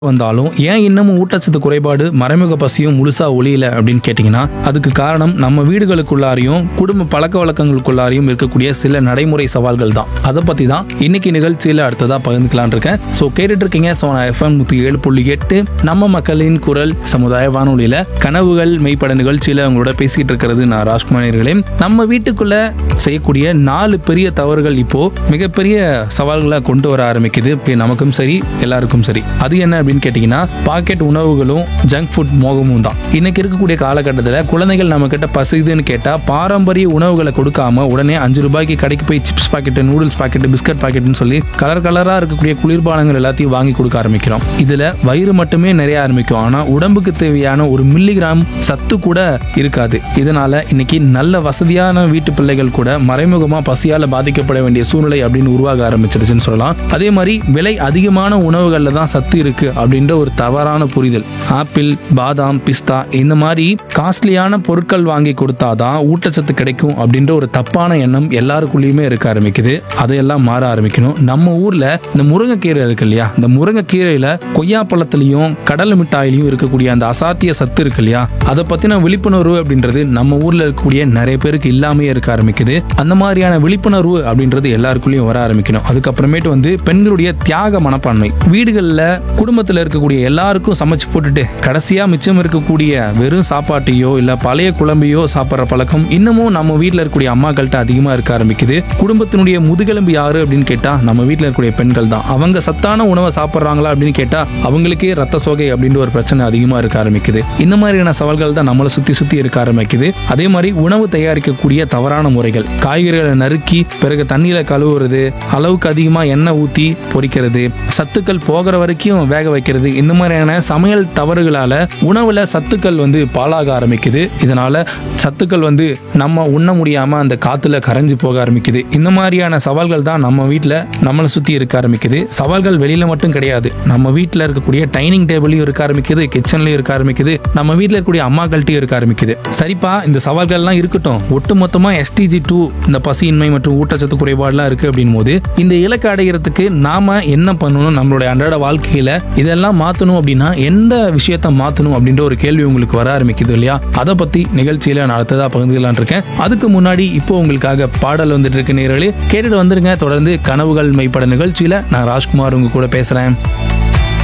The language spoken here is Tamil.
வந்தாலும் ஏன் இன்னமும் ஊட்டச்சத்து குறைபாடு மறைமுக பசியும் முழுசா ஒளியல அப்படின்னு கேட்டிங்கன்னா அதுக்கு காரணம் நம்ம வீடுகளுக்குள்ளாரையும் குடும்ப பழக்க வழக்கங்களுக்குள்ளாரையும் இருக்கக்கூடிய சில நடைமுறை சவால்கள் தான் அதை பத்தி தான் இன்னைக்கு நிகழ்ச்சியில அடுத்ததா பகிர்ந்துக்கலாம்னு இருக்கேன் ஸோ கேட்டுட்டு இருக்கீங்க சோனா எஃப்எம் நூத்தி ஏழு புள்ளி எட்டு நம்ம மக்களின் குரல் சமுதாய வானொலியில கனவுகள் மெய்ப்பட நிகழ்ச்சியில உங்களோட பேசிட்டு இருக்கிறது நான் ராஜ்குமாரிகளே நம்ம வீட்டுக்குள்ள செய்யக்கூடிய நாலு பெரிய தவறுகள் இப்போ மிகப்பெரிய சவால்களை கொண்டு வர ஆரம்பிக்குது இப்போ நமக்கும் சரி எல்லாருக்கும் சரி அது என்ன அப்படின்னு கேட்டிங்கன்னா பாக்கெட் உணவுகளும் ஜங்க் ஃபுட் மோகமும் தான் இன்னைக்கு இருக்கக்கூடிய காலகட்டத்தில் குழந்தைகள் நம்ம கிட்ட பசிதுன்னு கேட்டால் பாரம்பரிய உணவுகளை கொடுக்காம உடனே அஞ்சு ரூபாய்க்கு கடைக்கு போய் chips packet noodles packet biscuit பாக்கெட்னு சொல்லி கலர் கலராக இருக்கக்கூடிய குளிர்பானங்கள் எல்லாத்தையும் வாங்கி கொடுக்க ஆரம்பிக்கிறோம் இதில் வயிறு மட்டுமே நிறைய ஆரம்பிக்கும் ஆனால் உடம்புக்கு தேவையான ஒரு மில்லிகிராம் சத்து கூட இருக்காது இதனால இன்னைக்கு நல்ல வசதியான வீட்டு பிள்ளைகள் கூட மறைமுகமாக பசியால் பாதிக்கப்பட வேண்டிய சூழ்நிலை அப்படின்னு உருவாக ஆரம்பிச்சிருச்சுன்னு சொல்லலாம் அதே மாதிரி விலை அதிகமான உணவுகளில் தான் சத்து இருக்கு அப்படின்ற ஒரு தவறான புரிதல் ஆப்பிள் பாதாம் பிஸ்தா இந்த மாதிரி காஸ்ட்லியான பொருட்கள் வாங்கி கொடுத்தாதான் ஊட்டச்சத்து கிடைக்கும் அப்படின்ற ஒரு தப்பான எண்ணம் எல்லாருக்குள்ளேயுமே இருக்க ஆரம்பிக்குது அதையெல்லாம் மாற ஆரம்பிக்கணும் நம்ம ஊர்ல இந்த முருங்கைக்கீரை இருக்கு இல்லையா இந்த முருங்கைக்கீரையில கொய்யாப்பழத்திலையும் கடல் மிட்டாயிலையும் இருக்கக்கூடிய அந்த அசாத்திய சத்து இருக்கு இல்லையா அதை பத்தின விழிப்புணர்வு அப்படின்றது நம்ம ஊர்ல இருக்கக்கூடிய நிறைய பேருக்கு இல்லாமே இருக்க ஆரம்பிக்குது அந்த மாதிரியான விழிப்புணர்வு அப்படின்றது எல்லாருக்குள்ளேயும் வர ஆரம்பிக்கணும் அதுக்கப்புறமேட்டு வந்து பெண்களுடைய தியாக மனப்பான்மை வீடுகளில் குடும்பத்தில் இருக்கக்கூடிய எல்லாருக்கும் சமைச்சு போட்டுட்டு கடைசியா மிச்சம் இருக்கக்கூடிய வெறும் சாப்பாட்டையோ இல்ல பழைய குழம்பையோ சாப்பிட்ற பழக்கம் இன்னமும் நம்ம வீட்டில் இருக்கக்கூடிய அம்மாக்கள்கிட்ட அதிகமா இருக்க ஆரம்பிக்குது குடும்பத்தினுடைய முதுகெலும்பு யாரு அப்படின்னு கேட்டா நம்ம வீட்டில் இருக்கக்கூடிய பெண்கள் தான் அவங்க சத்தான உணவை சாப்பிட்றாங்களா அப்படின்னு கேட்டா அவங்களுக்கே ரத்த சோகை அப்படின்ற ஒரு பிரச்சனை அதிகமா இருக்க ஆரம்பிக்குது இந்த மாதிரியான சவால்கள் தான் நம்மளை சுத்தி சுத்தி இருக்க ஆரம்பிக்குது அதே மாதிரி உணவு தயாரிக்கக்கூடிய தவறான முறைகள் காய்கறிகளை நறுக்கி பிறகு தண்ணியில கழுவுறது அளவுக்கு அதிகமா எண்ணெய் ஊத்தி பொரிக்கிறது சத்துக்கள் போகிற வரைக்கும் வேக வைக்கிறது இந்த மாதிரியான சமையல் தவறுகளால உணவுல சத்துக்கள் வந்து பாழாக ஆரம்பிக்குது இதனால சத்துக்கள் வந்து நம்ம உண்ண முடியாம அந்த காத்துல கரைஞ்சு போக ஆரம்பிக்குது இந்த மாதிரியான சவால்கள் தான் நம்ம வீட்டில் நம்மளை சுத்தி இருக்க ஆரம்பிக்குது சவால்கள் வெளியில மட்டும் கிடையாது நம்ம வீட்டில் இருக்கக்கூடிய டைனிங் டேபிளையும் இருக்க ஆரம்பிக்குது கிச்சன்லயும் இருக்க ஆரம்பிக்குது நம்ம வீட்டில் இருக்கக்கூடிய அம்மாக்கள்ட்டையும் இருக்க ஆரம்பிக்குது சரிப்பா இந்த சவால்கள்லாம் இருக்கட்டும் ஒட்டு மொத்தமா எஸ்டிஜி டூ இந்த பசியின்மை மற்றும் ஊட்டச்சத்து குறைபாடுலாம் இருக்கு அப்படின் போது இந்த இலக்கு அடைகிறதுக்கு நாம என்ன பண்ணணும் நம்மளுடைய அன்றாட வாழ்க்கையில இதெல்லாம் மாத்தணும் அப்படின்னா எந்த விஷயத்த மாத்தணும் அப்படின்ற ஒரு கேள்வி உங்களுக்கு வர ஆரம்பிக்குது இல்லையா அதை பத்தி நிகழ்ச்சியில நான் அடுத்ததா பகிர்ந்துக்கலாம் இருக்கேன் அதுக்கு முன்னாடி இப்போ உங்களுக்காக பாடல் வந்துட்டு இருக்கு நேர்களே கேட்டுட்டு வந்துருங்க தொடர்ந்து கனவுகள் மெய்ப்பட நிகழ்ச்சியில நான் ராஜ்குமார் உங்க கூட பேசுறேன்